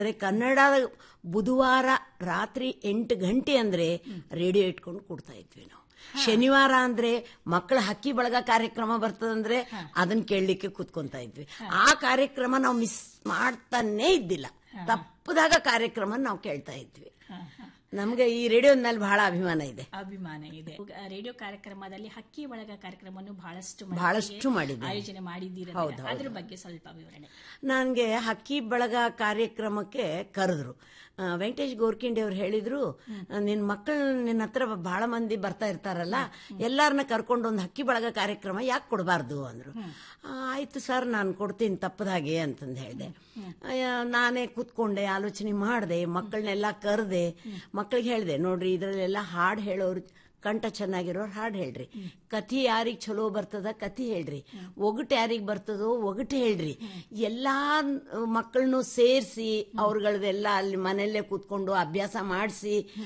ಅಂದ್ರೆ ಕನ್ನಡ ಬುಧವಾರ ರಾತ್ರಿ ಎಂಟು ಗಂಟೆ ಅಂದ್ರೆ ರೇಡಿಯೋ ಇಟ್ಕೊಂಡು ಕೊಡ್ತಾ ಇದ್ವಿ ನಾವು ಶನಿವಾರ ಅಂದ್ರೆ ಮಕ್ಕಳ ಹಕ್ಕಿ ಬಳಗ ಕಾರ್ಯಕ್ರಮ ಬರ್ತದಂದ್ರೆ ಅದನ್ನ ಕೇಳಲಿಕ್ಕೆ ಕೂತ್ಕೊಂತ ಇದ್ವಿ ಆ ಕಾರ್ಯಕ್ರಮ ನಾವು ಮಿಸ್ ಮಾಡ್ತಾನೆ ಇದ್ದಿಲ್ಲ ತಪ್ಪದಾಗ ಕಾರ್ಯಕ್ರಮ ನಾವು ಕೇಳ್ತಾ ಇದ್ವಿ ನಮ್ಗೆ ಈ ರೇಡಿಯೋದ ಮೇಲೆ ಬಹಳ ಅಭಿಮಾನ ಇದೆ ಅಭಿಮಾನ ಇದೆ ರೇಡಿಯೋ ಕಾರ್ಯಕ್ರಮದಲ್ಲಿ ಹಕ್ಕಿ ಬಳಗ ಕಾರ್ಯಕ್ರಮವನ್ನು ಬಹಳಷ್ಟು ಮಟ್ಟಿಗೆ ಬಹಳಷ್ಟು ಮಾಡಿದ್ದೀವಿ. ಆಯೋಜನೆ ಮಾಡಿದ್ದೀರ ಅದ್ರ ಬಗ್ಗೆ ಸ್ವಲ್ಪ ವಿವರಣೆ ನನಗೆ ಹಕ್ಕಿ ಬಳಗ ಕಾರ್ಯಕ್ರಮಕ್ಕೆ ಕರೆದ್ರು ಆ, ವೆಂಕಟೇಶ್ ಗೋರ್ಕಿಂಡಿ ಅವ್ರು ಹೇಳಿದ್ರು ನಿನ್ ಮಕ್ಕಳು ನಿನ್ನ ಹತ್ರ ಬಹಳ ಮಂದಿ ಬರ್ತಾ ಇರ್ತಾರಲ್ಲ ಎಲ್ಲಾರನ್ನ ಕರ್ಕೊಂಡು ಒಂದು ಹಕ್ಕಿ ಬಳಗ ಕಾರ್ಯಕ್ರಮ ಯಾಕೆ ಕೊಡಬಾರ್ದು ಅಂದ್ರು ಆ, ಆಯ್ತು ಸರ್ ನಾನು ಕೊಡ್ತೀನಿ ತಪ್ಪದ ಹಾಗೆ ಅಂತಂದು ಹೇಳಿದೆ ನಾನೇ ಕೂತ್ಕೊಂಡೆ ಆಲೋಚನೆ ಮಾಡಿದೆ ಮಕ್ಕಳನ್ನೆಲ್ಲ ಕರೆದೆ ಮಕ್ಕಳಿಗೆ ಹೇಳಿದೆ ನೋಡ್ರಿ ಇದರಲ್ಲೆಲ್ಲ ಹಾಡು ಹೇಳೋರು ಕಂಠ ಚೆನ್ನಾಗಿರೋರು ಹಾಡು ಹೇಳ್ರಿ ಕಥಿ ಯಾರಿಗೆ ಚಲೋ ಬರ್ತದ ಕಥಿ ಹೇಳ್ರಿ ಒಗಟು ಯಾರಿಗೆ ಬರ್ತದೋ ಒಗಟು ಹೇಳ್ರಿ ಎಲ್ಲಾ ಮಕ್ಕಳನ್ನು ಸೇರಿಸಿ ಅವ್ರಗಳದೆಲ್ಲ ಅಲ್ಲಿ ಮನೆಯಲ್ಲೇ ಕೂತ್ಕೊಂಡು ಅಭ್ಯಾಸ ಮಾಡಿಸಿ